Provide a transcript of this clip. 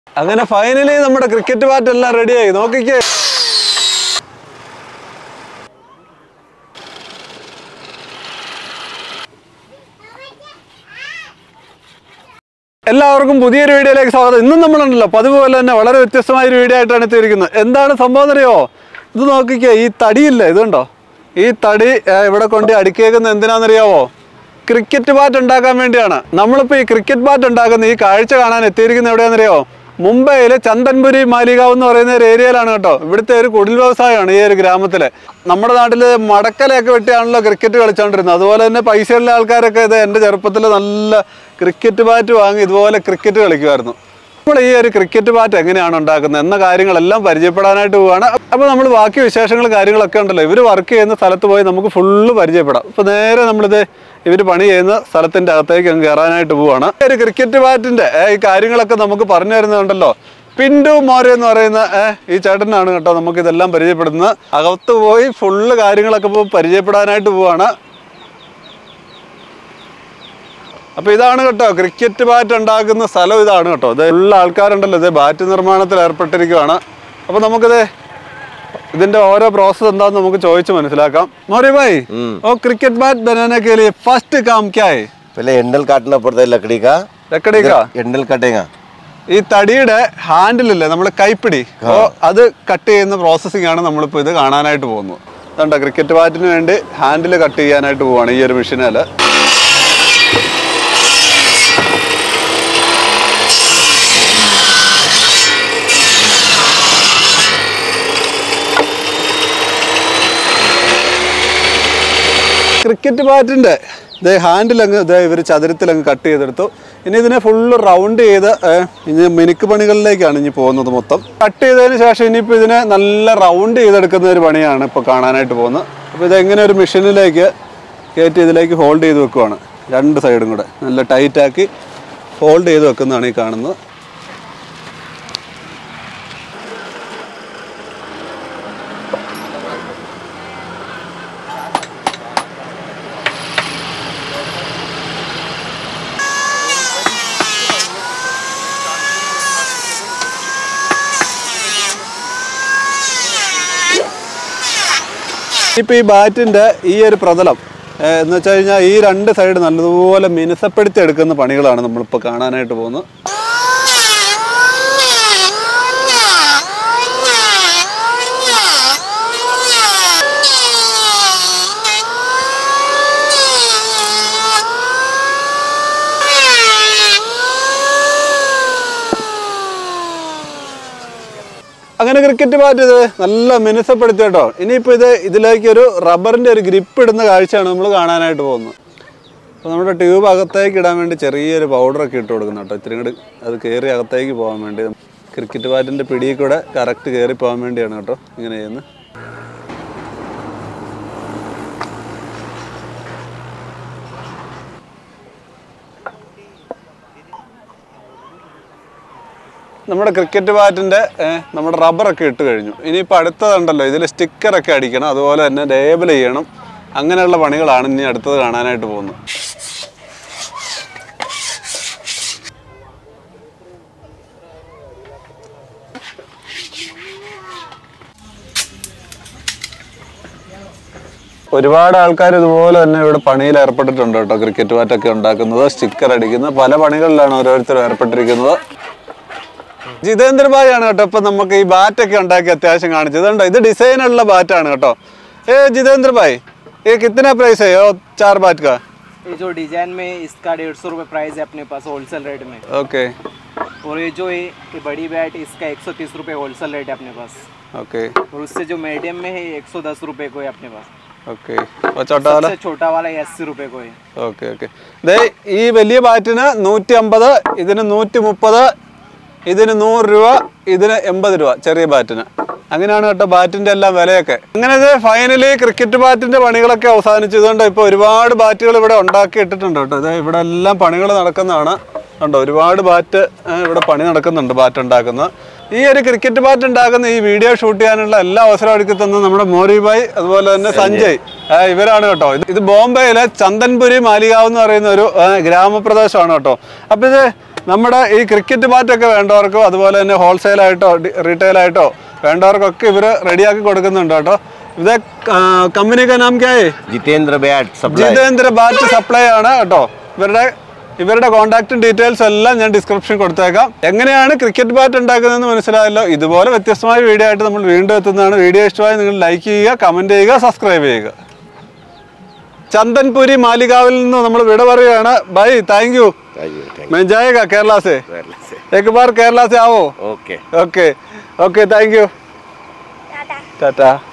അങ്ങനെ ഫൈനലി നമ്മുടെ cricket bat എല്ലാം റെഡിയായി നോക്കിക്കേ എല്ലാവർക്കും പുതിയൊരു വീഡിയോയിലേക്ക് സ്വാഗതം ഇന്നും നമ്മളുണ്ടല്ലോ പതിവ് പോലെ തന്നെ വളരെ വ്യത്യസ്തമായ ഒരു വീഡിയോ ആയിട്ടാണ് എത്തിയിരിക്കുന്നത് എന്താണ് സംഭവം എന്നറിയോ ഇത് നോക്കിക്കേ ഈ തടിയില്ല ഇതുണ്ടോ ഈ തടി ഏ, ഇവിടെ കൊണ്ട് അടുക്കിയേക്കുന്നത് എന്തിനാണെന്നറിയാവോ ക്രിക്കറ്റ് ബാറ്റ് ഉണ്ടാക്കാൻ വേണ്ടിയാണ് നമ്മളിപ്പോൾ ഈ ക്രിക്കറ്റ് ബാറ്റ് ഉണ്ടാക്കുന്ന ഈ കാഴ്ച കാണാൻ എത്തിയിരിക്കുന്നത് എവിടെയാണെന്നറിയോ മുംബൈയിലെ ചന്ദൻപുരി മാലികാവ് എന്ന് പറയുന്ന ഒരു ഏരിയയിലാണ് കേട്ടോ ഇവിടുത്തെ ഒരു കുടിൽ വ്യവസായമാണ് ഈ ഒരു ഗ്രാമത്തിലെ നമ്മുടെ നാട്ടിൽ മടക്കലയൊക്കെ വെട്ടിയാണല്ലോ ക്രിക്കറ്റ് കളിച്ചുകൊണ്ടിരുന്നത് അതുപോലെ തന്നെ പൈസയുള്ള ആൾക്കാരൊക്കെ ഇത് എൻ്റെ ചെറുപ്പത്തിൽ നല്ല ക്രിക്കറ്റ് ബാറ്റ് വാങ്ങി ഇതുപോലെ ക്രിക്കറ്റ് കളിക്കുമായിരുന്നു നമ്മൾ ഈ ഒരു ക്രിക്കറ്റ് ബാറ്റ് എങ്ങനെയാണ് ഉണ്ടാക്കുന്നത് എന്ന കാര്യങ്ങളെല്ലാം പരിചയപ്പെടാനായിട്ട് പോവുകയാണ് അപ്പോൾ നമ്മൾ ബാക്കി വിശേഷങ്ങൾ കാര്യങ്ങളൊക്കെ ഉണ്ടല്ലോ ഇവർ വർക്ക് ചെയ്യുന്ന സ്ഥലത്ത് പോയി നമുക്ക് ഫുള്ള് പരിചയപ്പെടാം ഇപ്പോൾ നേരെ നമ്മളിത് ഇവർ പണി ചെയ്യുന്ന സ്ഥലത്തിൻ്റെ അകത്തേക്ക് അങ്ങ് കയറാനായിട്ട് പോവുകയാണ് ഈ ഒരു ക്രിക്കറ്റ് ബാറ്റിൻ്റെ ഈ കാര്യങ്ങളൊക്കെ നമുക്ക് പറഞ്ഞു തരുന്നുണ്ടല്ലോ പിന്റു മോരെ എന്ന് പറയുന്ന ഏ, ഈ ചേട്ടനാണ് കേട്ടോ നമുക്ക് ഇതെല്ലാം പരിചയപ്പെടുന്നത് അകത്ത് പോയി ഫുള്ള് കാര്യങ്ങളൊക്കെ ഇപ്പോൾ പരിചയപ്പെടാനായിട്ട് പോവുകയാണ് അപ്പൊ ഇതാണ് കേട്ടോ ക്രിക്കറ്റ് ബാറ്റ് ഉണ്ടാക്കുന്ന സ്ഥലം ഇതാണ് കേട്ടോ ഇത് ഉള്ള ആൾക്കാരുണ്ടല്ലോ ഇത് ബാറ്റ് നിർമ്മാണത്തിൽ ഏർപ്പെട്ടിരിക്കുകയാണ് അപ്പൊ നമുക്കിത് ഇതിന്റെ ഓരോ പ്രോസസ് എന്താന്ന് നമുക്ക് ചോദിച്ച് മനസ്സിലാക്കാം മോരി ഭാई ഓ ക്രിക്കറ്റ് ബാറ്റ് बनाने के लिए फर्स्ट काम क्या है पहले हैंडल काटना पड़ता है लकड़ी का लकड़ी का हैंडल कटेगा ഈ തടിയുടെ ഹാൻഡിലില്ലേ നമ്മൾ കൈപ്പിടി ഓ അത് കട്ട് ചെയ്യുന്ന പ്രോസസ്സിംഗ് ആണ് നമ്മളിപ്പോൾ ഇത് കാണാനായിട്ട് പോകുന്നത് അതുകൊണ്ടോ ക്രിക്കറ്റ് ബാറ്റിന് വേണ്ടി ഹാൻഡിൽ കട്ട് ചെയ്യാനായിട്ട് പോവാണ് ഈ ഒരു മെഷീനിൽ ക്രിക്കറ്റ് ബാറ്റിന്റെ ഇതേ ഹാൻഡിൽ അങ്ങ് ഇതേ ഇവർ ചതുരത്തിൽ അങ്ങ് കട്ട് ചെയ്തെടുത്തു ഇനി ഇതിനെ ഫുള്ള് റൗണ്ട് ചെയ്ത് ഏ, ഇനി മിനുക്ക് പണികളിലേക്കാണ് ഇനി പോകുന്നത് മൊത്തം കട്ട് ചെയ്തതിന് ശേഷം ഇനിയിപ്പോൾ ഇതിനെ നല്ല റൗണ്ട് ചെയ്തെടുക്കുന്ന ഒരു പണിയാണ് ഇപ്പോൾ കാണാനായിട്ട് പോകുന്നത് അപ്പോൾ ഇതെങ്ങനെ ഒരു മെഷീനിലേക്ക് കയറ്റി ഇതിലേക്ക് ഹോൾഡ് ചെയ്ത് വെക്കുവാണ് രണ്ട് സൈഡും കൂടെ നല്ല ടൈറ്റാക്കി ഹോൾഡ് ചെയ്ത് വെക്കുന്നതാണ് ഈ കാണുന്നത് ഇപ്പം ഈ ബാറ്റിൻ്റെ ഈ ഒരു പ്രതലം ഏഹ്, എന്ന് വെച്ച് കഴിഞ്ഞാൽ ഈ രണ്ട് സൈഡ് നല്ലതുപോലെ മിനുസപ്പെടുത്തി എടുക്കുന്ന പണികളാണ് നമ്മളിപ്പോൾ കാണാനായിട്ട് പോകുന്നത് അങ്ങനെ ക്രിക്കറ്റ് ബാറ്റ് ഇത് നല്ല മിനുസപ്പെടുത്തി കേട്ടോ ഇനിയിപ്പോൾ ഇത് ഇതിലേക്ക് ഒരു റബ്ബറിൻ്റെ ഒരു ഗ്രിപ്പ് ഇടുന്ന കാഴ്ചയാണ് നമ്മൾ കാണാനായിട്ട് പോകുന്നത് അപ്പോൾ നമ്മുടെ ട്യൂബ് അകത്തേക്ക് ഇടാൻ വേണ്ടി ചെറിയൊരു പൗഡറൊക്കെ ഇട്ട് കൊടുക്കുന്നു കേട്ടോ ഇത്തിരി കൂടി അത് കയറി അകത്തേക്ക് പോകാൻ വേണ്ടി ക്രിക്കറ്റ് ബാറ്റിൻ്റെ പിടിയിൽ കൂടെ കറക്റ്റ് കയറി പോകാൻ വേണ്ടിയാണ് കേട്ടോ ഇങ്ങനെ ചെയ്യുന്നത് നമ്മുടെ ക്രിക്കറ്റ് ബാറ്റിന്റെ ഏഹ്, നമ്മുടെ റബ്ബറൊക്കെ ഇട്ട് കഴിഞ്ഞു ഇനിയിപ്പോൾ അടുത്തതുണ്ടല്ലോ ഇതിൽ സ്റ്റിക്കറൊക്കെ അടിക്കണം അതുപോലെ തന്നെ ലേബൽ ചെയ്യണം അങ്ങനെയുള്ള പണികളാണ് ഇനി അടുത്തത് കാണാനായിട്ട് പോകുന്നത് ഒരുപാട് ആൾക്കാർ ഇതുപോലെ തന്നെ ഇവിടെ പണിയിൽ ഏർപ്പെട്ടിട്ടുണ്ട് കേട്ടോ ക്രിക്കറ്റ് ബാറ്റൊക്കെ ഉണ്ടാക്കുന്നത് സ്റ്റിക്കർ അടിക്കുന്നത് പല പണികളിലാണ് ഓരോരുത്തർ ഏർപ്പെട്ടിരിക്കുന്നത് ജിതേന്ദ്ര ഭായ് ആണ് കേട്ടോ ഇപ്പൊ നമുക്ക് ഈ ബാറ്റൊക്കെ ഉണ്ടാക്കി അത്യാവശ്യം കാണിച്ചത് കണ്ടോ ഇത് ഡിസൈനുള്ള ബാറ്റാണ് കേട്ടോ ഏ ജിതേന്ദ്ര ഭായ് ये कितना प्राइस है ये चार बाट का ये जो डिजाइन में इसका डेढ़ सौ रुपये प्राइस है अपने पास होलसेल रेट में ओके और ये जो है ये बड़ी बैट इसका एक सौ तीस रुपये होलसेल रेट है अपने पास ओके और उससे जो मीडियम में है एक सौ दस रुपये को है अपने पास ഓക്കെ और छोटा वाला सबसे छोटा वाला ये अस्सी रुपये को है ഓക്കെ ഓക്കെ ദേ ഈ വലിയ ബാറ്റിന് നൂറ്റി അമ്പത് ഇതിന് നൂറ്റി മുപ്പത് ഇതിന് നൂറ് രൂപ ഇതിന് എൺപത് രൂപ ചെറിയ ബാറ്റിന് അങ്ങനെയാണ് കേട്ടോ ബാറ്റിന്റെ എല്ലാം വിലയൊക്കെ അങ്ങനെ ഇത് ഫൈനലി ക്രിക്കറ്റ് ബാറ്റിന്റെ പണികളൊക്കെ അവസാനിച്ചു ഇതുകൊണ്ട് ഇപ്പോൾ ഒരുപാട് ബാറ്റുകൾ ഇവിടെ ഉണ്ടാക്കി ഇട്ടിട്ടുണ്ട് കേട്ടോ ഇത് ഇവിടെ എല്ലാം പണികൾ നടക്കുന്നതാണ് ഉണ്ടോ ഒരുപാട് ബാറ്റ് ഏ, ഇവിടെ പണി നടക്കുന്നുണ്ട് ബാറ്റ് ഉണ്ടാക്കുന്നത് ഈ ഒരു ക്രിക്കറ്റ് ബാറ്റ് ഉണ്ടാക്കുന്ന ഈ വീഡിയോ ഷൂട്ട് ചെയ്യാനുള്ള എല്ലാ അവസരവും ഒരുക്കി തന്ന നമ്മുടെ മോരി ഭായ് അതുപോലെ തന്നെ സഞ്ജയ് ആ, ഇവരാണ് കേട്ടോ ഇത് ഇത് ബോംബെയിലെ ചന്ദൻപുരി മാലികാവ് എന്ന് പറയുന്ന ഒരു ആ, ഗ്രാമപ്രദേശമാണ് കേട്ടോ അപ്പൊ ഇത് നമ്മുടെ ഈ ക്രിക്കറ്റ് ബാറ്റൊക്കെ വേണ്ടവർക്കും അതുപോലെ തന്നെ ഹോൾസെയിലായിട്ടോ റീറ്റെയിലായിട്ടോ വേണ്ടവർക്കൊക്കെ ഇവർ റെഡിയാക്കി കൊടുക്കുന്നുണ്ട് കേട്ടോ ഇത് കമ്പനിക്ക് നാം ക്യായേ Jitendra bat supply Jitendra bat supply ആണ് കേട്ടോ ഇവരുടെ ഇവരുടെ കോൺടാക്റ്റും ഡീറ്റെയിൽസ് എല്ലാം ഞാൻ ഡിസ്ക്രിപ്ഷൻ കൊടുത്തേക്കാം എങ്ങനെയാണ് ക്രിക്കറ്റ് ബാറ്റ് ഉണ്ടാക്കുന്നതെന്ന് മനസ്സിലായല്ലോ ഇതുപോലെ വ്യത്യസ്തമായ വീഡിയോ ആയിട്ട് നമ്മൾ വീണ്ടും എത്തുന്നതാണ് വീഡിയോ ഇഷ്ടമായി നിങ്ങൾ ലൈക്ക് ചെയ്യുക കമൻറ്റ് ചെയ്യുക സബ്സ്ക്രൈബ് ചെയ്യുക ചന്ദൻപുരി മാലികാവിൽ നിന്ന് നമ്മൾ വിട പറയുകയാണ് bye thank you Thank you, thank मैं जाएगा केरला से you. एक बार केरला से आओ okay okay okay thank you Tata